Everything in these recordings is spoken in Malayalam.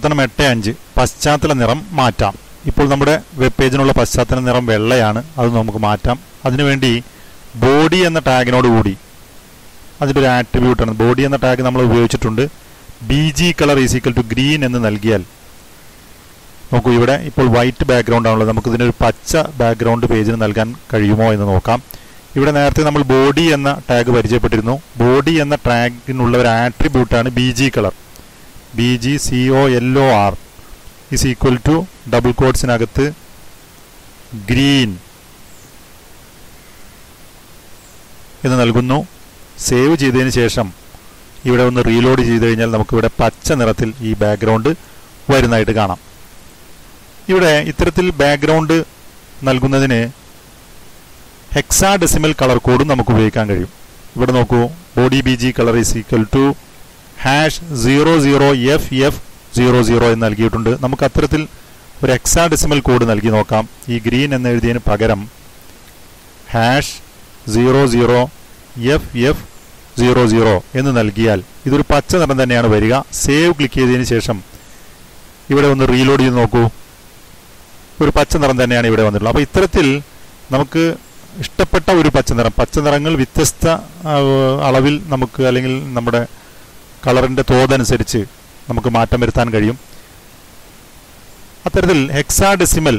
പ്രവർത്തനം എട്ട് അഞ്ച് പശ്ചാത്തല നിറം മാറ്റാം ഇപ്പോൾ നമ്മുടെ വെബ് പേജിനുള്ള പശ്ചാത്തല നിറം വെള്ളയാണ് അത് നമുക്ക് മാറ്റാം അതിനുവേണ്ടി ബോഡി എന്ന ടാഗിനോട് കൂടി അതിൻ്റെ ഒരു ആട്രിബ്യൂട്ടാണ് ബോഡി എന്ന ടാഗ് നമ്മൾ ഉപയോഗിച്ചിട്ടുണ്ട് B G colour is equal to green എന്ന് നൽകിയാൽ നോക്കൂ ഇവിടെ ഇപ്പോൾ വൈറ്റ് ബാക്ക്ഗ്രൗണ്ട് ആണുള്ളത് നമുക്ക് ഇതിനൊരു പച്ച ബാക്ക്ഗ്രൗണ്ട് പേജിന് നൽകാൻ കഴിയുമോ എന്ന് നോക്കാം ഇവിടെ നേരത്തെ നമ്മൾ ബോഡി എന്ന ടാഗ് പരിചയപ്പെട്ടിരുന്നു ബോഡി എന്ന ടാഗിനുള്ള ഒരു ആട്രിബ്യൂട്ടാണ് B G colour B G C O L O R is equal to double കോഡ്സിനകത്ത് ഗ്രീൻ എന്ന് നൽകുന്നു സേവ് ചെയ്തതിന് ശേഷം ഇവിടെ ഒന്ന് റീലോഡ് ചെയ്ത് കഴിഞ്ഞാൽ നമുക്കിവിടെ പച്ച നിറത്തിൽ ഈ ബാക്ക്ഗ്രൗണ്ട് വരുന്നതായിട്ട് കാണാം ഇവിടെ ഇത്തരത്തിൽ ബാക്ക്ഗ്രൗണ്ട് നൽകുന്നതിന് ഹെക്സാ ഡെസിമൽ കളർ കോഡും നമുക്ക് ഉപയോഗിക്കാൻ കഴിയും ഇവിടെ നോക്കൂ body B G colour is equal to hash zero zero F F zero zero എന്ന് നൽകിയിട്ടുണ്ട് നമുക്ക് അത്തരത്തിൽ ഒരു ഹെക്സാ ഡെസിമൽ കോഡ് നൽകി നോക്കാം ഈ ഗ്രീൻ എന്ന് എഴുതിയതിന് പകരം hash zero zero F F zero zero എന്ന് നൽകിയാൽ ഇതൊരു പച്ച നിറം തന്നെയാണ് വരിക സേവ് ക്ലിക്ക് ചെയ്തതിന് ശേഷം ഇവിടെ ഒന്ന് റീലോഡ് ചെയ്ത് നോക്കൂ ഒരു പച്ച നിറം തന്നെയാണ് ഇവിടെ വന്നിട്ടുള്ളത് അപ്പോൾ ഇത്തരത്തിൽ നമുക്ക് ഇഷ്ടപ്പെട്ട ഒരു പച്ച നിറം പച്ച നിറങ്ങൾ വ്യത്യസ്ത ആ, അളവിൽ നമുക്ക് അല്ലെങ്കിൽ നമ്മുടെ കളറിൻ്റെ തോതനുസരിച്ച് നമുക്ക് മാറ്റം വരുത്താൻ കഴിയും അത്തരത്തിൽ ഹെക്സാ ഡെസിമൽ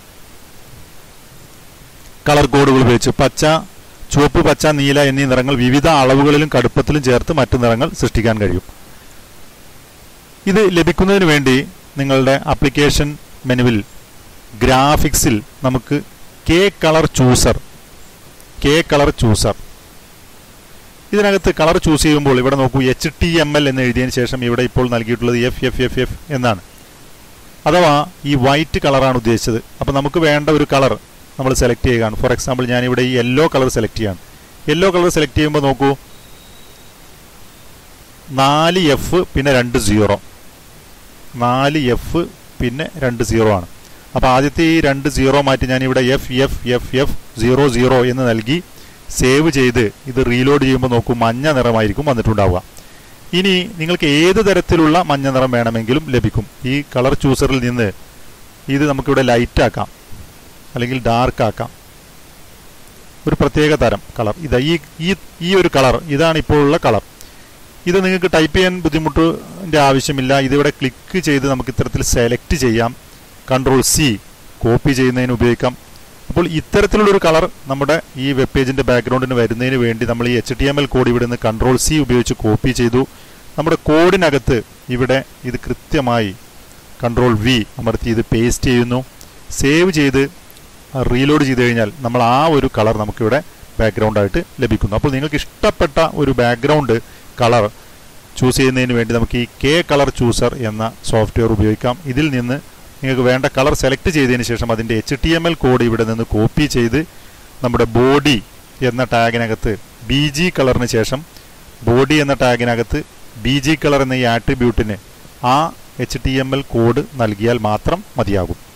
കളർ കോഡുകൾ ഉപയോഗിച്ച് പച്ച ചുവപ്പ് പച്ച നീല എന്നീ നിറങ്ങൾ വിവിധ അളവുകളിലും കടുപ്പത്തിലും ചേർത്ത് മറ്റു നിറങ്ങൾ സൃഷ്ടിക്കാൻ കഴിയും ഇത് ലഭിക്കുന്നതിന് വേണ്ടി നിങ്ങളുടെ ആപ്ലിക്കേഷൻ മെനുവിൽ ഗ്രാഫിക്സിൽ നമുക്ക് K colour chooser K colour chooser ഇതിനകത്ത് കളർ ചൂസ് ചെയ്യുമ്പോൾ ഇവിടെ നോക്കൂ എച്ച് ടി എം എൽ എന്ന് എഴുതിയതിന് ശേഷം ഇവിടെ ഇപ്പോൾ നൽകിയിട്ടുള്ളത് എഫ് എഫ് എഫ് എഫ് എന്നാണ് അഥവാ ഈ വൈറ്റ് കളറാണ് ഉദ്ദേശിച്ചത് അപ്പോൾ നമുക്ക് വേണ്ട ഒരു കളർ നമ്മൾ സെലക്ട് ചെയ്യുകയാണ് ഫോർ എക്സാമ്പിൾ ഞാനിവിടെ ഈ യെല്ലോ കളർ സെലക്ട് ചെയ്യാണ് യെല്ലോ കളർ സെലക്ട് ചെയ്യുമ്പോൾ നോക്കൂ നാല് എഫ് പിന്നെ രണ്ട് സീറോ നാല് എഫ് പിന്നെ രണ്ട് സീറോ ആണ് അപ്പോൾ ആദ്യത്തെ ഈ രണ്ട് സീറോ മാറ്റി ഞാനിവിടെ F F F F zero zero എന്ന് നൽകി സേവ് ചെയ്ത് ഇത് റീലോഡ് ചെയ്യുമ്പോൾ നോക്കൂ മഞ്ഞ നിറമായിരിക്കും വന്നിട്ടുണ്ടാവുക ഇനി നിങ്ങൾക്ക് ഏത് തരത്തിലുള്ള മഞ്ഞ നിറം വേണമെങ്കിലും ലഭിക്കും ഈ കളർ ചൂസറിൽ നിന്ന് ഇത് നമുക്കിവിടെ ലൈറ്റ് ആക്കാം അല്ലെങ്കിൽ ഡാർക്ക് ആക്കാം ഒരു പ്രത്യേക തരം കളർ ഇതാ ഈ ഈ ഈ ഒരു കളർ ഇതാണ് ഇപ്പോഴുള്ള കളർ ഇത് നിങ്ങൾക്ക് ടൈപ്പ് ചെയ്യാൻ ബുദ്ധിമുട്ടിൻ്റെ ആവശ്യമില്ല ഇതിവിടെ ക്ലിക്ക് ചെയ്ത് നമുക്ക് ഇത്തരത്തിൽ സെലക്ട് ചെയ്യാം കൺട്രോൾ സി കോപ്പി ചെയ്യുന്നതിന് ഉപയോഗിക്കാം അപ്പോൾ ഇത്തരത്തിലുള്ള ഒരു കളർ നമ്മുടെ ഈ വെബ് പേജിന്റെ ബാക്ക്ഗ്രൗണ്ടിന് വരുന്നതിന് വേണ്ടി നമ്മൾ ഈ H T M L code ഇവിടെ നിന്ന് കൺട്രോൾ സി ഉപയോഗിച്ച് കോപ്പി ചെയ്തു നമ്മുടെ കോഡിനകത്ത് ഇവിടെ ഇത് കൃത്യമായി കൺട്രോൾ വി അമർത്തി ഇത് പേസ്റ്റ് ചെയ്യുന്നു സേവ് ചെയ്ത് റീലോഡ് ചെയ്ത് കഴിഞ്ഞാൽ നമ്മൾ ആ ഒരു കളർ നമുക്കിവിടെ ബാക്ക്ഗ്രൗണ്ടായിട്ട് ലഭിക്കുന്നു അപ്പോൾ നിങ്ങൾക്ക് ഇഷ്ടപ്പെട്ട ഒരു ബാക്ക്ഗ്രൗണ്ട് കളർ ചൂസ് ചെയ്യുന്നതിന് വേണ്ടി നമുക്ക് ഈ കെ കളർ ചൂസർ എന്ന സോഫ്റ്റ്വെയർ ഉപയോഗിക്കാം ഇതിൽ നിന്ന് നിങ്ങൾക്ക് വേണ്ട കളർ സെലക്ട് ചെയ്തതിന് ശേഷം അതിൻ്റെ H T M L code ഇവിടെ നിന്ന് കോപ്പി ചെയ്ത് നമ്മുടെ ബോഡി എന്ന ടാഗിനകത്ത് ബി ജി കളറിന് ശേഷം ബോഡി എന്ന ടാഗിനകത്ത് ബി ജി കളർ എന്ന ഈ ആട്രിബ്യൂട്ടിന് ആ H T M L code നൽകിയാൽ മാത്രം മതിയാകും